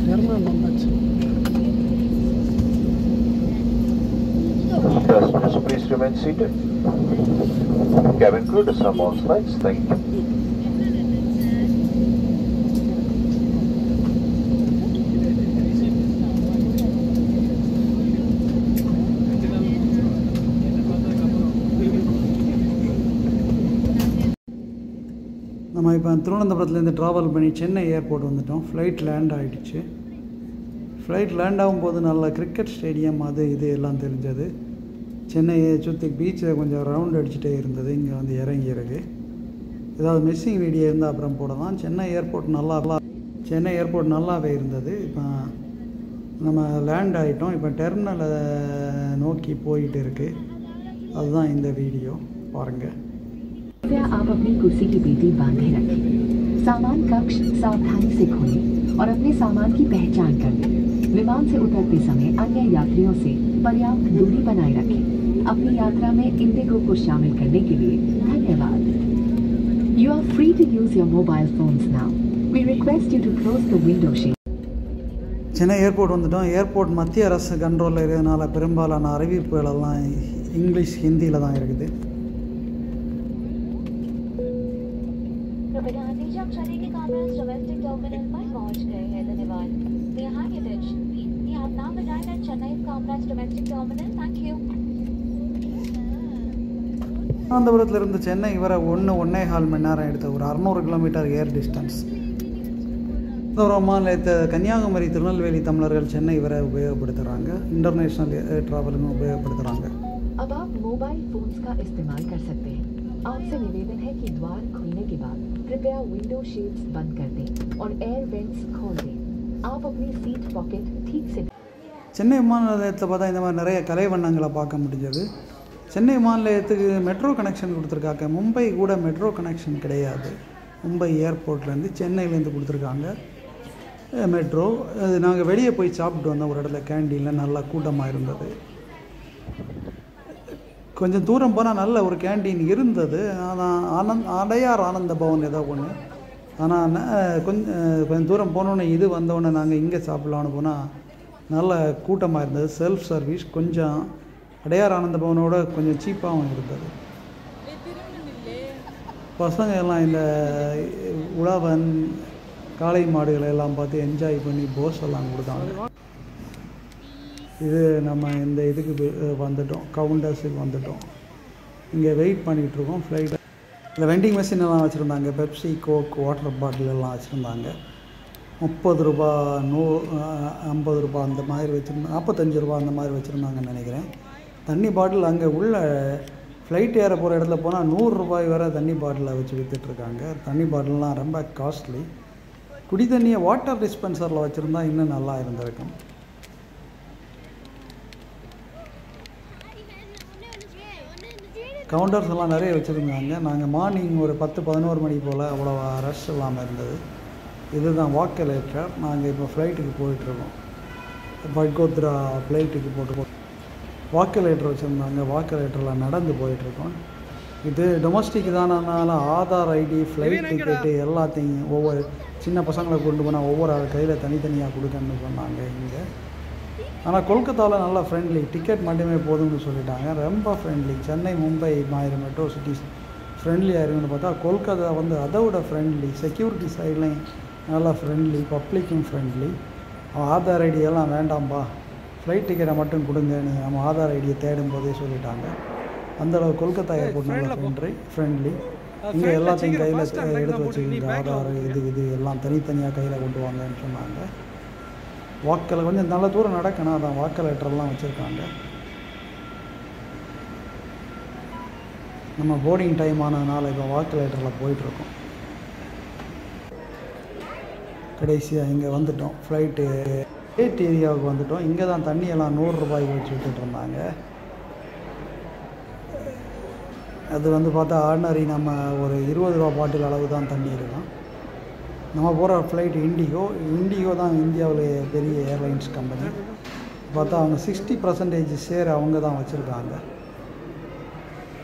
Terminal வந்தாச்சு Customers, please remain seated. Cabin crew to some all flights. Thank you. நம்ம இப்போ திருவனந்தபுரத்துலேருந்து travel பண்ணி சென்னை ஏர்போர்ட் வந்துட்டோம் ஃப்ளைட் லேண்ட் ஆகிடுச்சு ஃப்ளைட் லேண்ட் ஆகும்போது நல்ல கிரிக்கெட் ஸ்டேடியம் அது இது எல்லாம் தெரிஞ்சது சென்னையை சுற்றி பீச்சில் கொஞ்சம் ரவுண்ட் அடிச்சுட்டே இருந்தது இங்கே வந்து இறங்கியிருக்கு ஏதாவது மிஸ்ஸிங் வீடியோ இருந்தால் அப்புறம் போடலாம் சென்னை ஏர்போர்ட் நல்லா சென்னை ஏர்போர்ட் நல்லாவே இருந்தது இப்போ நம்ம லேண்ட் ஆகிட்டோம் இப்போ டெர்மினலை நோக்கி போயிட்டு இருக்கு அதுதான் இந்த வீடியோ பாருங்கள் कृपया आप अपनी कुर्सी की पेटी बांधे रखें सामान कक्ष सावधानी से खोलें और अपने सामान की पहचान कर लें विमान से उतरते समय अन्य यात्रियों से पर्याप्त दूरी बनाए रखें अपनी यात्रा में इंडिगो को शामिल करने के लिए धन्यवाद you are free to use your mobile phones now We request you to close the window shade. Chennai airport வந்துட்டோம் ஏர்போர்ட் மத்திய அரசு கண்ட்ரோலில் இருக்கிறதுனால பெரும்பாலான அறிவிப்புகள் எல்லாம் இங்கிலீஷ் ஹிந்தியில் தான் இருக்குது कृपया ध्यान दीजिए आप चले के कामराज डोमेस्टिक टर्मिनल पर पहुंच गए हैं धन्यवाद May I have your attention please? We have now arrived at Chennai Kamraj Domestic Terminal. Thank you. திருவனந்தபுரத்தில் இருந்து சென்னை வர ஒன்று ஒன்றே கால் மணி நேரம் எடுத்த ஒரு அறநூறு கிலோமீட்டர் ஏர் டிஸ்டன்ஸ் மாநிலத்தை கன்னியாகுமரி திருநெல்வேலி தமிழர்கள் சென்னை வர உபயோகப்படுத்துகிறாங்க இன்டர்நேஷ்னல் ஏர் ட்ராவலுக்கும் உபயோகப்படுத்துகிறாங்க अब आप मोबाइल फोन्स का इस्तेमाल कर सकते हैं आपसे निवेदन है कि द्वार खुलने के बाद कृपया विंडो शेड्स बंद कर दें और एयर वेंट्स खोल दें आप अपनी सीट पॉकेट ठीक से சென்னை விமான நிலையத்தில் பார்த்தா இந்த மாதிரி நிறைய கலை வண்ணங்களை பார்க்க முடிஞ்சது சென்னை விமான நிலையத்துக்கு மெட்ரோ கனெக்ஷன் கொடுத்துருக்காங்க மும்பை கூட மெட்ரோ கனெக்ஷன் கிடையாது மும்பை ஏர்போர்ட்லேருந்து சென்னையிலேருந்து கொடுத்துருக்காங்க அஹ் மெட்ரோ அது நாங்கள் வெளியே போய் சாப்பிட்டு வந்தோம் ஒரு இடத்துல கேண்டீனில் நல்லா கூட்டமாக இருந்தது கொஞ்சம் தூரம் போனால் நல்ல ஒரு கேண்டீன் இருந்தது ஆனால் ஆனந்த் அடையார் ஆனந்த பவன் ஏதோ ஒன்று ஆனால் கொஞ்சம் கொஞ்சம் தூரம் போனோன்னே இது வந்தோடனே நாங்கள் இங்கே சாப்பிட்லான்னு போனால் நல்ல கூட்டமாக இருந்தது செல்ஃப் சர்வீஸ் கொஞ்சம் அடையார் ஆனந்த பவனோட கொஞ்சம் சீப்பாகவும் இருந்தது பசங்க எல்லாம் இந்த உழவன் காளை மாடுகளை எல்லாம் பார்த்து என்ஜாய் பண்ணி போஸ் எல்லாம் கொடுத்தாங்க இது நம்ம இந்த இதுக்கு வே- வந்துட்டோம் கவுண்டர்ஸுக்கு வந்துட்டோம் இங்கே வெயிட் பண்ணிகிட்ருக்கோம் ஃப்ளைட் இல்லை வெண்டிங் மிஷின் எல்லாம் வச்சுருந்தாங்க பெப்சி கோக் வாட்டர் பாட்டில் எல்லாம் வச்சுருந்தாங்க முப்பது ரூபா நூ அஹ், ஐம்பது ரூபா அந்த மாதிரி வச்சுருந்தாங்க நாற்பத்தஞ்சு ரூபா அந்த மாதிரி வச்சுருந்தாங்கன்னு நினைக்கிறேன் தண்ணி பாட்டில் அங்கே உள்ள ஃப்ளைட் ஏற போகிற இடத்துல போனால் நூறு ரூபாய் வரை தண்ணி பாட்டிலை வச்சு விற்றுட்ருக்காங்க தண்ணி பாட்டில்லாம் ரொம்ப காஸ்ட்லி குடி தண்ணியை வாட்டர் டிஸ்பென்சரில் வச்சுருந்தா இன்னும் நல்லா இருந்திருக்கும் கவுண்டர்ஸ் எல்லாம் நிறைய வச்சுருந்தாங்க நாங்கள் மார்னிங் ஒரு பத்து பதினோரு மணி போல் அவ்வளோ ரஷ் இல்லாமல் இருந்தது இதுதான் வாக்கலேட்டர் நாங்கள் இப்போ ஃப்ளைட்டுக்கு போயிட்டுருக்கோம் பட்கோத்ரா ஃப்ளைட்டுக்கு போட்டு வாக்கலேட்டர் வச்சுருந்தாங்க வாக்கலேட்டரில் நடந்து போயிட்டுருக்கோம் இது டொமஸ்டிக் தானனால ஆதார் ஐடி ஃப்ளைட் டிக்கெட்டு எல்லாத்தையும் ஒவ்வொரு சின்ன பசங்களை கொண்டு போனால் ஒவ்வொரு ஆள் கையில் தனித்தனியாக கொடுக்கணும்னு சொன்னாங்க இங்கே ஆனால் கொல்கத்தாவில் நல்லா ஃப்ரெண்ட்லி டிக்கெட் மட்டுமே போதும்னு சொல்லிட்டாங்க ரொம்ப ஃப்ரெண்ட்லி சென்னை மும்பை மாதிரி மெட்ரோ சிட்டிஸ் ஃப்ரெண்ட்லியாக இருக்குன்னு பார்த்தா கொல்கத்தா வந்து அதை விட ஃப்ரெண்ட்லி செக்யூரிட்டி சைட்லையும் நல்லா ஃப்ரெண்ட்லி பப்ளிக்கும் ஃப்ரெண்ட்லி ஆதார் ஐடி எல்லாம் வேண்டாம்பா ஃப்ளைட் டிக்கெட்டை மட்டும் கொடுங்கன்னு நம்ம ஆதார் ஐடியை தேடும் போதே சொல்லிட்டாங்க அந்தளவு கொல்கத்தா ஏர்போர்ட் நல்லா ஃப்ரெண்ட்லி ஃப்ரெண்ட்லி இங்கே எல்லாத்தையும் கையில் எடுத்து வச்சுக்கிங்க ஆதார் இது இது எல்லாம் தனித்தனியாக கையில் கொண்டு வாங்கன்னு சொன்னாங்க வாக்கில் கொஞ்சம் நல்ல தூரம் நடக்கணும் அதான் வாக்கு லெட்டர்லாம் வச்சுருக்காங்க நம்ம போர்டிங் டைம் ஆனதுனால இப்போ வாக்கு லெட்டரில் போயிட்டுருக்கோம் கடைசியாக இங்கே வந்துட்டோம் ஃப்ளைட்டு கேட் ஏரியாவுக்கு வந்துட்டோம் இங்கே தான் தண்ணியெல்லாம் நூறு ரூபாய்க்கு வச்சு விட்டுட்டு இருந்தாங்க அது வந்து பார்த்தா ஆர்டினரி நம்ம ஒரு இருபது ரூபா பாட்டில் அளவு தான் தண்ணி இருக்கும் நம்ம போகிற ஃப்ளைட் இண்டிகோ இண்டிகோ தான் இந்தியாவில் பெரிய ஏர்லைன்ஸ் கம்பெனி பார்த்தா அவங்க சிக்ஸ்டி பர்சன்டேஜ் ஷேர் அவங்க தான் வச்சுருக்காங்க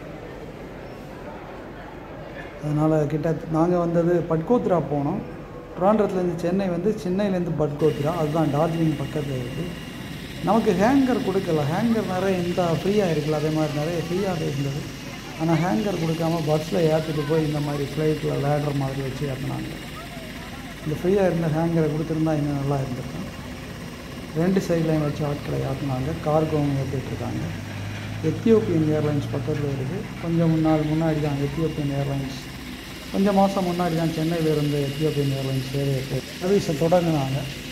அதனால் கிட்ட நாங்கள் வந்தது பட்கோத்ரா போனோம் ட்ராண்டத்துலேருந்து சென்னை வந்து சென்னையிலேருந்து பட்கோத்ரா அதுதான் டார்ஜிலிங் பக்கத்தில் இருக்குது நமக்கு ஹேங்கர் கொடுக்கல ஹேங்கர் நிறைய இந்த ஃப்ரீயாக இருக்குல்ல அதே மாதிரி நிறைய ஃப்ரீயாக இருந்தது ஆனால் ஹேங்கர் கொடுக்காம பஸ்ஸில் ஏற்றிட்டு போய் இந்த மாதிரி ஃப்ளைட்டில் லேடர் மாதிரி வச்சு ஏற்றினாங்க இந்த ஃப்ரீயாக இருந்த ஹேங்கரை கொடுத்துருந்தா இன்னும் நல்லா இருந்திருக்கும் ரெண்டு சைட்லையும் வச்சு ஆட்களை ஏற்றினாங்க கார்கோவும் ஏற்றிட்டுருக்காங்க எத்தியோப்பியன் ஏர்லைன்ஸ் பக்கத்தில் இருக்குது கொஞ்சம் முன்னாள் முன்னாடி தான் எத்தியோப்பியன் ஏர்லைன்ஸ் கொஞ்சம் மாதம் முன்னாடி தான் சென்னையில் இருந்து எத்தியோப்பியன் ஏர்லைன்ஸ் சேவையை சர்வீஸை தொடங்கினாங்க